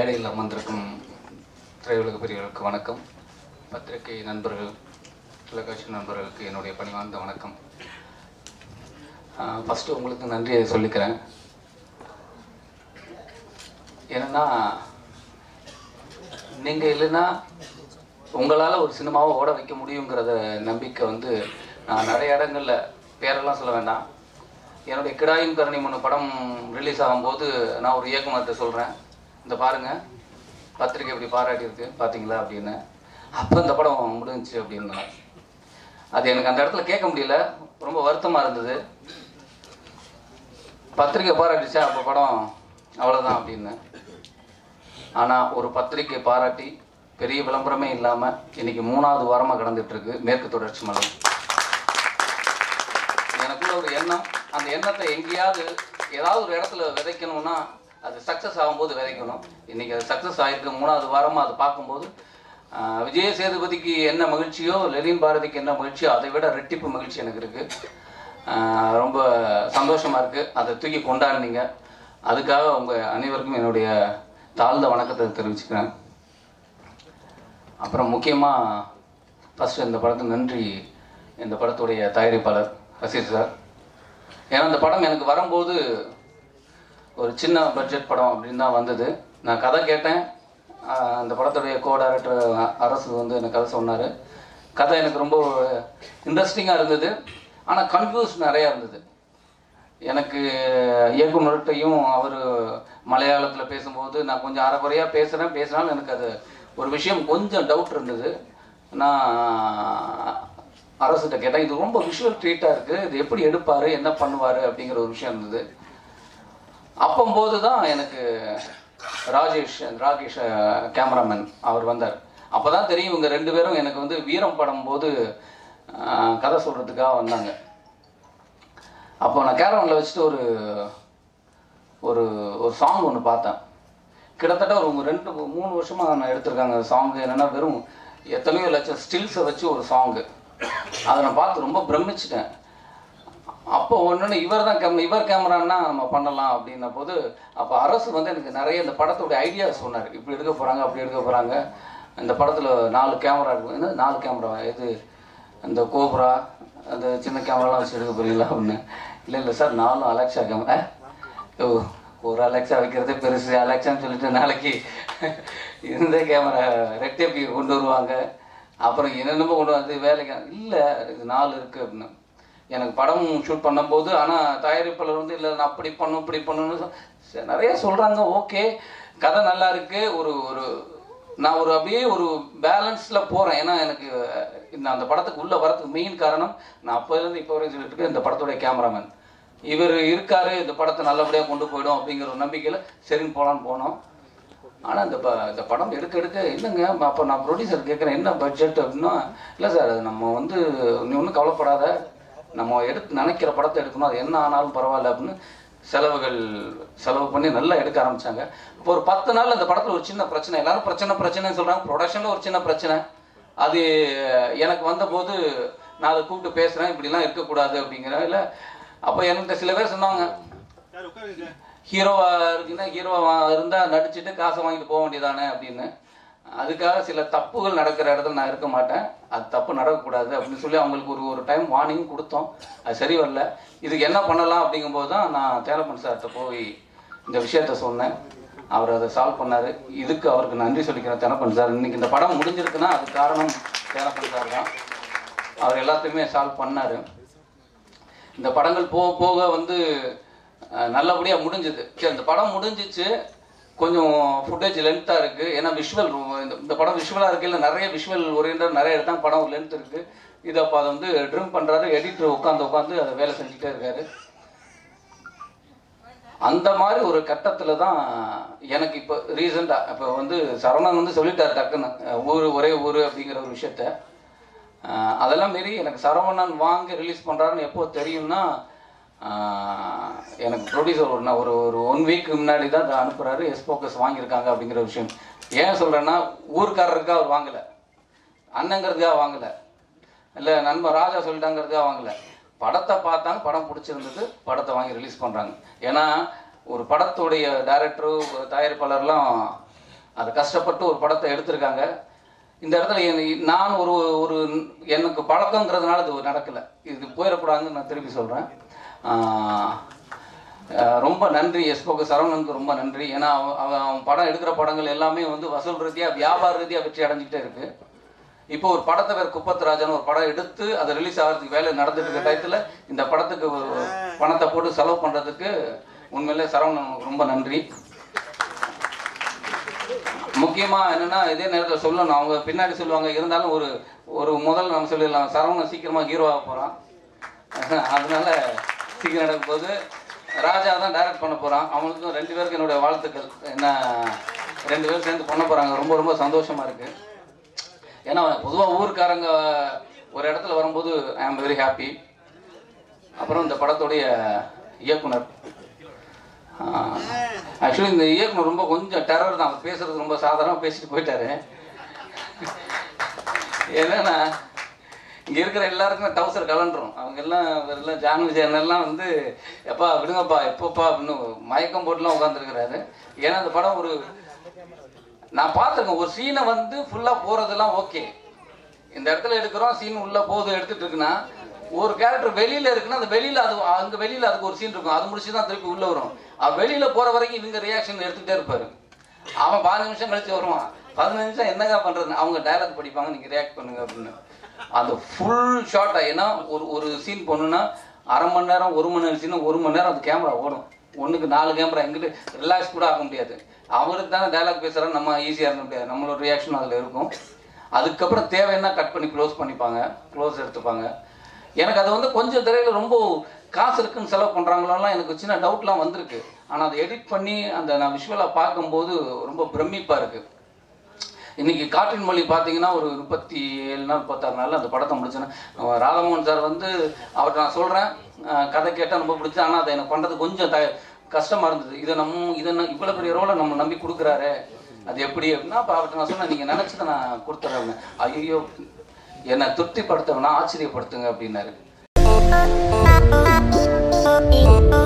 மேடையில் அமர்ந்திருக்கும் திரையுலக பிரிவுகளுக்கு வணக்கம் பத்திரிகை நண்பர்கள் தொலைக்காட்சி நண்பர்களுக்கு என்னுடைய பணிவார்ந்த வணக்கம் ஃபஸ்ட்டு உங்களுக்கு நன்றியை சொல்லிக்கிறேன் ஏன்னா நீங்கள் இல்லைன்னா உங்களால் ஒரு சினிமாவை ஓட வைக்க முடியுங்கிறத நம்பிக்கை வந்து நான் நிறைய இடங்களில் பேரெல்லாம் சொல்ல வேண்டாம் என்னுடைய கிடாயும் கருணை மூணு படம் ரிலீஸ் ஆகும்போது நான் ஒரு இயக்குனர்கிட்ட சொல்கிறேன் இந்த பாருங்க பத்திரிக்கை இப்படி பாராட்டியிருக்கு பார்த்தீங்களா அப்படின்னு அப்போ இந்த படம் முடிஞ்சுச்சு அப்படின்னு அது எனக்கு அந்த இடத்துல கேட்க முடியல ரொம்ப வருத்தமாக இருந்தது பத்திரிக்கை பாராட்டிச்சா அப்போ படம் அவ்வளோதான் அப்படின்னு ஆனால் ஒரு பத்திரிக்கை பாராட்டி பெரிய விளம்பரமே இல்லாமல் இன்னைக்கு மூணாவது வாரமாக கடந்துட்டு இருக்கு மேற்கு தொடர்ச்சி மலை எனக்குள்ள ஒரு எண்ணம் அந்த எண்ணத்தை எங்கேயாவது ஏதாவது ஒரு இடத்துல விதைக்கணும்னா அது சக்ஸஸ் ஆகும்போது விதைக்கணும் இன்னைக்கு அது சக்ஸஸ் ஆகிருக்கு மூணாவது வாரமாக அதை பார்க்கும்போது ஆஹ், விஜய சேதுபதிக்கு என்ன மகிழ்ச்சியோ லெனின் பாரதிக்கு என்ன மகிழ்ச்சியோ அதை விட ரெட்டிப்பு மகிழ்ச்சி எனக்கு இருக்கு ஆஹ், ரொம்ப சந்தோஷமா இருக்கு அதை தூக்கி கொண்டாடினீங்க அதுக்காக உங்க அனைவருக்கும் என்னுடைய தாழ்ந்த வணக்கத்தை தெரிவிச்சுக்கிறேன் அப்புறம் முக்கியமாக ஃபஸ்ட்டு இந்த படத்துக்கு நன்றி இந்த படத்துடைய தயாரிப்பாளர் ரசீர் சார் ஏன்னா இந்த படம் எனக்கு வரும்போது ஒரு சின்ன பட்ஜெட் படம் அப்படின்னு தான் வந்தது நான் கதை கேட்டேன் ஆஹ் அந்த படத்துடைய கோ டைரக்டர் அரசு வந்து எனக்கு கதை சொன்னார் கதை எனக்கு ரொம்ப இன்ட்ரெஸ்டிங்காக இருந்தது ஆனால் கன்ஃபியூஸ் நிறையா இருந்தது எனக்கு இயக்குனர்கிட்டையும் அவர் மலையாளத்தில் பேசும்போது நான் கொஞ்சம் அரைக்குறையாக பேசுகிறேன் பேசினாலும் எனக்கு அது ஒரு விஷயம் கொஞ்சம் டவுட் இருந்தது நான் அரசுகிட்ட கேட்டேன் இது ரொம்ப விஷுவல் ட்ரீட்டாக இருக்குது இது எப்படி எடுப்பார் என்ன பண்ணுவார் அப்படிங்கிற ஒரு விஷயம் இருந்தது அப்பம்போது தான் எனக்கு ராஜேஷ் ராகேஷ் கேமராமேன் அவர் வந்தார் அப்போ தான் தெரியும் இவங்க ரெண்டு பேரும் எனக்கு வந்து வீரம் படம் போது ஆஹ், கதை சொல்கிறதுக்காக வந்தாங்க அப்போ நான் கேரவனில் வச்சுட்டு ஒரு ஒரு ஒரு சாங் ஒன்று பார்த்தேன் கிட்டத்தட்ட ஒரு ரெண்டு மூணு வருஷமாக நான் எடுத்திருக்காங்க சாங் என்னென்னா வெறும் எத்தனையோ லட்சம் ஸ்டில்ஸை வச்சு ஒரு சாங்கு அதை நான் பார்த்து ரொம்ப பிரமிச்சிட்டேன் அப்போ ஒன்று இவர் தான் கேமரா இவர் கேமரான்னா நம்ம பண்ணலாம் அப்படின்ன போது அப்போ அரசு வந்து எனக்கு நிறைய இந்த படத்துடைய ஐடியா சொன்னார் இப்படி எடுக்க போகிறாங்க அப்படி எடுக்க போகிறாங்க இந்த படத்தில் நாலு கேமரா இருக்கும் என்ன நாலு கேமரா இது இந்த கோப்ரா அந்த சின்ன கேமராலாம் வச்சு எடுக்க போறீங்களா அப்படின்னு இல்லை இல்லை சார் நாலும் அலெக்ஸா கேமரா ஓ ஒரு அலெக்ஸா வைக்கிறதே பெருசு அலெக்ஸான்னு சொல்லிட்டு நாளைக்கு இந்த கேமரா ரெக்டேபி கொண்டு வருவாங்க அப்புறம் என்னென்னமோ கொண்டு வந்து வேலைக்கு இல்லை இது நாலு இருக்குது அப்படின்னு எனக்கு படம் ஷூட் பண்ணும்போது ஆனால் தயாரிப்பாளர் வந்து இல்லை நான் அப்படி பண்ணும் இப்படி பண்ணணும்னு சொ- சரி, நிறைய சொல்கிறாங்க ஓகே கதை நல்லா இருக்கு ஒரு ஒரு நான் ஒரு அப்படியே ஒரு பேலன்ஸில் போகிறேன் ஏன்னா எனக்கு இந்த அந்த படத்துக்கு உள்ளே வரதுக்கு மெயின் காரணம் நான் அப்போலேருந்து இப்போ வரையும் சொல்லிட்டு இருக்கேன் இந்த படத்துடைய கேமராமேன் இவர் இருக்காரு இந்த படத்தை நல்லபடியாக கொண்டு போயிடும் அப்படிங்கிற ஒரு நம்பிக்கையில் சரின்னு போகலான்னு போனோம் ஆனால் இந்த ப இந்த படம் எடுக்க எடுக்க இல்லைங்க அப்போ நான் ப்ரொடியூசர் கேட்குறேன் என்ன பட்ஜெட் அப்படின்னா இல்லை சார் அது நம்ம வந்து நீ ஒன்றும் கவலைப்படாத நம்ம எடுத்து நினைக்கிற படத்தை எடுக்கணும் அது என்ன ஆனாலும் பரவாயில்ல அப்படின்னு செலவுகள் செலவு பண்ணி நல்லா எடுக்க ஆரம்பிச்சாங்க இப்போ ஒரு பத்து நாள் அந்த படத்தில் ஒரு சின்ன பிரச்சனை எல்லாரும் பிரச்சனை பிரச்சனைன்னு சொல்கிறாங்க ப்ரொடக்ஷனில் ஒரு சின்ன பிரச்சனை அது எனக்கு வந்தபோது நான் அதை கூப்பிட்டு பேசுகிறேன் இப்படிலாம் இருக்கக்கூடாது அப்படிங்கிற இல்லை அப்போ என்கிட்ட சில பேர் சொன்னாங்க ஹீரோவா இருக்குன்னா ஹீரோவா இருந்தா நடிச்சுட்டு காசை வாங்கிட்டு போக வேண்டியதானே அப்படின்னு அதுக்காக சில தப்புகள் நடக்கிற இடத்துல நான் இருக்க மாட்டேன் அது தப்பு நடக்கக்கூடாது அப்படின்னு சொல்லி அவங்களுக்கு ஒரு ஒரு டைம் வார்னிங் கொடுத்தோம் அது சரி வரல இதுக்கு என்ன பண்ணலாம் அப்படிங்கும்போது தான் நான் தேலப்பன் சார்கிட்ட போய் இந்த விஷயத்த சொன்னேன் அவர் அதை சால்வ் பண்ணாரு இதுக்கு அவருக்கு நன்றி சொல்லிக்கிறேன் தேனப்பன் சார் இன்னைக்கு இந்த படம் முடிஞ்சிருக்குன்னா அது காரணம் தேனப்பன் சார் தான் அவர் எல்லாத்தையுமே சால்வ் பண்ணாரு இந்த படங்கள் போக போக வந்து அஹ், நல்லபடியா முடிஞ்சுது சரி இந்த படம் முடிஞ்சிச்சு கொஞ்சம் ஃபுட்டேஜ் லென்த்தாக இருக்குது ஏன்னா விஷுவல் இந்த படம் விஷுவலாக இருக்கையில் நிறைய விஷுவல் ஓரியன்ட் நிறைய எடுத்தாங்க படம் லென்த் இருக்குது இது அப்போ அதை வந்து ட்ரிம் பண்ணுறாரு எடிட்டர் உட்காந்து உட்காந்து அதை வேலை செஞ்சுட்டே இருக்காரு அந்த மாதிரி ஒரு கட்டத்தில் தான் எனக்கு இப்போ ரீசெண்டாக இப்போ வந்து சரவணன் வந்து சொல்லிட்டார் டக்குன்னு அஹ், ஊர் ஒரே ஊர் அப்படிங்கிற ஒரு விஷயத்த அஹ், அதெல்லாம் மீறி எனக்கு சரவணன் வாங்கி ரிலீஸ் பண்ணுறாருன்னு எப்போ தெரியும்னா அஹ், எனக்கு ப்ரொடியூசர் ஒரு நான் ஒரு ஒரு ஒன் வீக் முன்னாடி தான் அதை அனுப்புகிறாரு எஸ் ஃபோக்கஸ் வாங்கியிருக்காங்க அப்படிங்கிற விஷயம் ஏன் சொல்கிறேன்னா ஊர்க்காரருக்காக அவர் வாங்கலை அண்ணங்கிறதுக்காக வாங்கலை இல்லை நண்பன் ராஜா சொல்லிட்டாங்கிறதுக்காக வாங்கலை படத்தை பார்த்தாங்க படம் பிடிச்சிருந்தது படத்தை வாங்கி ரிலீஸ் பண்ணுறாங்க ஏன்னா ஒரு படத்துடைய டைரக்டரு தயாரிப்பாளர்லாம் அதை கஷ்டப்பட்டு ஒரு படத்தை எடுத்திருக்காங்க இந்த இடத்துல என்னை- நான் ஒரு ஒரு எனக்கு பழக்கங்கிறதுனால இது நடக்கலை இது போயிடக்கூடாதுன்னு நான் திருப்பி சொல்கிறேன் ரொம்ப நன்றி எஸ்போக்கு சரவணனுக்கு ரொம்ப நன்றி ஏன்னா அவன் அவன் அவன் படம் எடுக்கிற படங்கள் எல்லாமே வந்து வசூல் ரீதியாக வியாபார ரீதியாக வெற்றி அடைஞ்சிக்கிட்டே இருக்கு இப்போ ஒரு படத்தை பேர் குப்பத்து ராஜான்னு ஒரு படம் எடுத்து அதை ரிலீஸ் ஆகிறதுக்கு வேலை நடந்துட்டு இருக்க டயத்தில் இந்த படத்துக்கு ஒரு பணத்தை போட்டு செலவு பண்ணுறதுக்கு உண்மையிலே சரவணனுக்கு ரொம்ப நன்றி முக்கியமா என்னன்னா இதே நேரத்தில் சொல்லணும் அவங்க பின்னாடி சொல்லுவாங்க இருந்தாலும் ஒரு ஒரு முதல் நம்ம சொல்லிடலாம் சரவணன் சீக்கிரமா ஹீரோவாக போறான் அதனால சீக்கிரம் நடக்கும் போது ராஜா தான் டைரக்ட் பண்ண போறான் அவனுக்கும் ரெண்டு பேருக்கு என்னுடைய வாழ்த்துக்கள் என்ன ரெண்டு பேரும் சேர்ந்து பண்ண போறாங்க ரொம்ப ரொம்ப சந்தோஷமா இருக்கு ஏன்னா பொதுவாக ஊருக்காரங்க ஒரு இடத்துல வரும்போது ஐ ஆம் வெரி ஹாப்பி அப்புறம் இந்த படத்துடைய இயக்குனர் ஆக்சுவலி இந்த இயக்குனர் ரொம்ப கொஞ்சம் டெரர் தான் அவர் பேசுறது ரொம்ப சாதாரணமாக பேசிட்டு போயிட்டாரு என்னன்னா இங்கே இருக்கிற எல்லாருக்குமே டவுசர் கலண்டுரும் அவங்க எல்லாம் எல்லாம் ஜானு ஜேனெல்லாம் வந்து எப்பா விடுங்கப்பா எப்பப்பா அப்படின்னு மயக்கம் போட்டுலாம் உட்காந்துருக்கிறாரு ஏன்னா அந்த படம் ஒரு நான் பார்த்துருக்கேன் ஒரு சீனை வந்து ஃபுல்லாக போகிறதெல்லாம் ஓகே இந்த இடத்துல எடுக்கிறோம் சீன் உள்ள போகுது எடுத்துட்டு இருக்குன்னா ஒரு கேரக்டர் வெளியில இருக்குன்னா அந்த வெளியில அது அங்க வெளியில அதுக்கு ஒரு சீன் இருக்கும் அது முடிச்சு தான் திருப்பி உள்ள வரும் அவன் வெளியில போற வரைக்கும் இவங்க ரியாக்ஷன் எடுத்துக்கிட்டே இருப்பாரு அவன் பதினஞ்சு நிமிஷம் கழிச்சு வருவான் பதினஞ்சு நிமிஷம் என்னங்க பண்றது அவங்க டயலாக் படிப்பாங்க நீங்க ரியாக்ட் பண்ணுங்க அப்படின்னு அந்த ஃபுல் ஷார்ட்டா ஏன்னா ஒரு ஒரு சீன் பண்ணுன்னா அரை மணி நேரம் ஒரு மணி நேரம் சீன் ஒரு மணி நேரம் அந்த கேமரா ஓடும் ஒண்ணுக்கு நாலு கேமரா எங்கிட்ட ரிலாக்ஸ் கூட ஆக முடியாது அவருக்கு தானே டயலாக் பேசுறாரு நம்ம ஈஸியாக இருக்க முடியாது நம்மளோட ரியாக்ஷன் அதில் இருக்கும் அதுக்கப்புறம் தேவைன்னா கட் பண்ணி க்ளோஸ் பண்ணிப்பாங்க க்ளோஸ் எடுத்துப்பாங்க எனக்கு அது வந்து கொஞ்சம் திரையில் ரொம்ப காசு இருக்குன்னு செலவு பண்ணுறாங்களோலாம் எனக்கு சின்ன டவுட்லாம் வந்திருக்கு ஆனால் அதை எடிட் பண்ணி அந்த நான் விஷுவலாக பார்க்கும்போது ரொம்ப பிரமிப்பாக இருக்குது இன்னைக்கு காற்றின் மொழி பார்த்தீங்கன்னா ஒரு முப்பத்தி ஏழு நாள் முப்பத்தாறு நாள் அந்த படத்தை முடிச்சேன் ராதமோகன் சார் வந்து அவர்கிட்ட நான் சொல்கிறேன் கதை கேட்டால் ரொம்ப பிடிச்சி ஆனால் அதை எனக்கு பண்ணுறது கொஞ்சம் த கஷ்டமாக இருந்தது இதை நம்ம இதை நான் இவ்வளோ பெரிய ரோலை நம்ம நம்பி கொடுக்குறாரு அது எப்படி அப்படின்னா அப்போ அவர்கிட்ட நான் சொன்னேன் நீங்கள் நினச்சதை நான் கொடுத்துட்றேன் ஐயோ என்னை திருப்திப்படுத்த வேணா ஆச்சரியப்படுத்துங்க அப்படின்னாரு Thank you.